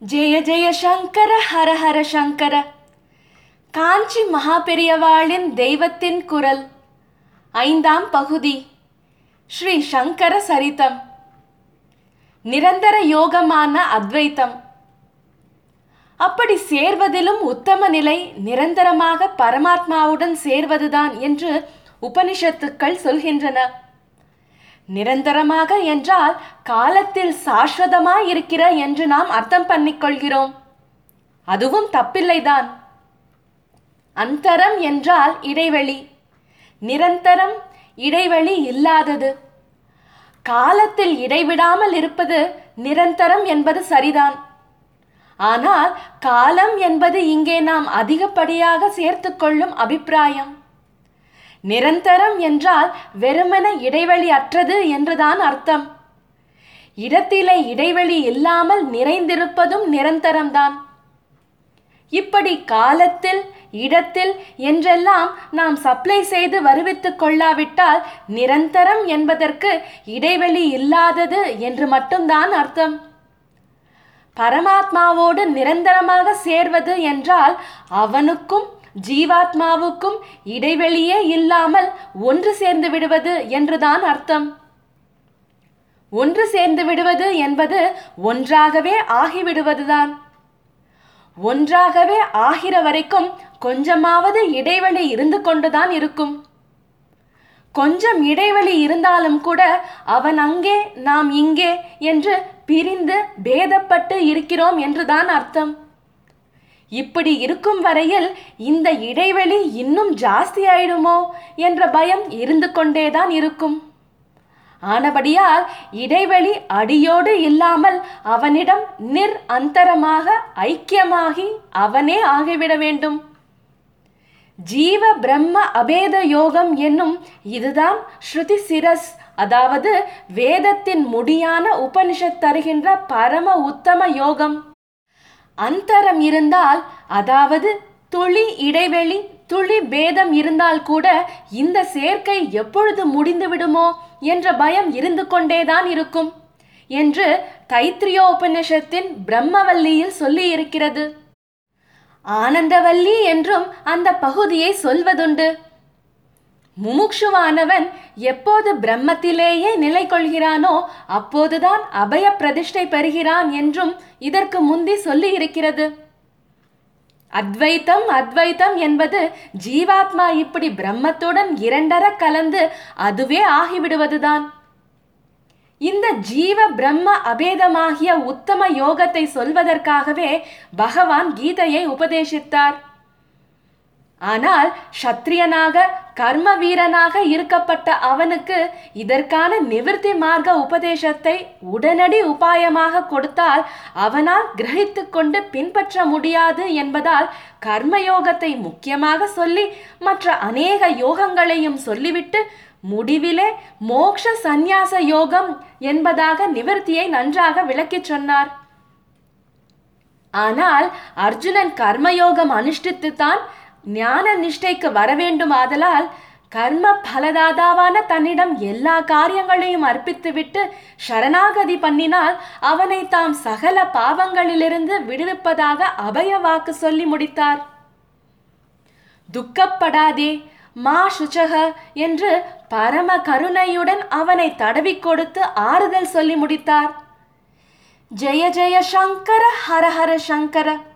ஜெய ஜெய சங்கர ஹர ஹர சங்கர காஞ்சி மகாபெரியவாளின் தெய்வத்தின் குரல் ஐந்தாம் பகுதி ஸ்ரீ சங்கர சரிதம் நிரந்தர யோகமான அத்வைத்தம் அப்படி சேர்வதிலும் உத்தம நிலை நிரந்தரமாக பரமாத்மாவுடன் சேர்வதுதான் என்று உபனிஷத்துக்கள் சொல்கின்றன நிரந்தரமாக என்றால் காலத்தில் சாஸ்வதமாய் இருக்கிற என்று நாம் அர்த்தம் பண்ணிக்கொள்கிறோம் அதுவும் தப்பில்லைதான் அந்தரம் என்றால் இடைவெளி நிரந்தரம் இடைவெளி இல்லாதது காலத்தில் இடைவிடாமல் இருப்பது நிரந்தரம் என்பது சரிதான் ஆனால் காலம் என்பது இங்கே நாம் அதிகப்படியாக சேர்த்துக்கொள்ளும் அபிப்பிராயம் நிரந்தரம் என்றால் வெறுமன இடைவெளி அற்றது என்றுதான் அர்த்தம் இடத்திலே இடைவெளி இல்லாமல் நிறைந்திருப்பதும் நிரந்தரம்தான் இப்படி காலத்தில் இடத்தில் என்றெல்லாம் நாம் சப்ளை செய்து வருவித்துக் கொள்ளாவிட்டால் நிரந்தரம் என்பதற்கு இடைவெளி இல்லாதது என்று மட்டும்தான் அர்த்தம் பரமாத்மாவோடு நிரந்தரமாக சேர்வது என்றால் அவனுக்கும் ஜீவாத்மாவுக்கும் இடைவெளியே இல்லாமல் ஒன்று சேர்ந்து விடுவது என்றுதான் அர்த்தம் ஒன்று சேர்ந்து விடுவது என்பது ஒன்றாகவே ஆகிவிடுவதுதான் ஒன்றாகவே ஆகிற வரைக்கும் கொஞ்சமாவது இடைவெளி இருந்து கொண்டுதான் இருக்கும் கொஞ்சம் இடைவெளி இருந்தாலும் கூட அவன் அங்கே நாம் இங்கே என்று பிரிந்து பேதப்பட்டு இருக்கிறோம் என்றுதான் அர்த்தம் இப்படி இருக்கும் வரையில் இந்த இடைவெளி இன்னும் ஜாஸ்தி ஆயிடுமோ என்ற பயம் இருந்து கொண்டேதான் இருக்கும் ஆனபடியால் இடைவெளி அடியோடு இல்லாமல் அவனிடம் நிர் அந்தரமாக ஐக்கியமாகி அவனே ஆகிவிட வேண்டும் ஜீவ பிரம்ம அபேத யோகம் என்னும் இதுதான் ஸ்ருதி சிரஸ் அதாவது வேதத்தின் முடியான உபனிஷத் தருகின்ற பரம உத்தம யோகம் அந்தரம் இருந்தால் அதாவது துளி இடைவெளி துளி பேதம் இருந்தால் கூட இந்த சேர்க்கை எப்பொழுது முடிந்து விடுமோ என்ற பயம் இருந்து கொண்டேதான் இருக்கும் என்று தைத்திரியோபனிஷத்தின் பிரம்மவல்லியில் சொல்லி இருக்கிறது ஆனந்தவல்லி என்றும் அந்த பகுதியை சொல்வதுண்டு முமுக்ஷுவானவன் எப்போது பிரம்மத்திலேயே நிலை கொள்கிறானோ அப்போதுதான் அபய பிரதிஷ்டை பெறுகிறான் என்றும் இதற்கு முந்தி சொல்லி இருக்கிறது அத்வைத்தம் அத்வைத்தம் என்பது ஜீவாத்மா இப்படி பிரம்மத்துடன் இரண்டர கலந்து அதுவே ஆகிவிடுவதுதான் இந்த ஜீவ பிரம்ம அபேதமாகிய உத்தம யோகத்தை சொல்வதற்காகவே பகவான் கீதையை உபதேசித்தார் ஆனால் சத்திரியனாக கர்ம வீரனாக இருக்கப்பட்ட அவனுக்கு இதற்கான நிவிருத்தி மார்க்க உபதேசத்தை உடனடி உபாயமாக கொடுத்தால் அவனால் கிரகித்து கொண்டு பின்பற்ற முடியாது என்பதால் கர்மயோகத்தை முக்கியமாக சொல்லி மற்ற அநேக யோகங்களையும் சொல்லிவிட்டு முடிவிலே மோக்ஷ சந்நியாச யோகம் என்பதாக நிவர்த்தியை நன்றாக விளக்கிச் சொன்னார் ஆனால் அர்ஜுனன் கர்மயோகம் அனுஷ்டித்துத்தான் ஞான நிஷ்டைக்கு வரவேண்டும் ஆதலால் கர்ம பலதாதாவான தன்னிடம் எல்லா காரியங்களையும் அர்ப்பித்துவிட்டு சரணாகதி பண்ணினால் அவனை தாம் சகல பாவங்களிலிருந்து விடுவிப்பதாக அபய வாக்கு சொல்லி முடித்தார் துக்கப்படாதே மா சுச்சக என்று பரம கருணையுடன் அவனை தடவி கொடுத்து ஆறுதல் சொல்லி முடித்தார் ஜெய ஜெய சங்கர ஹர ஹர சங்கர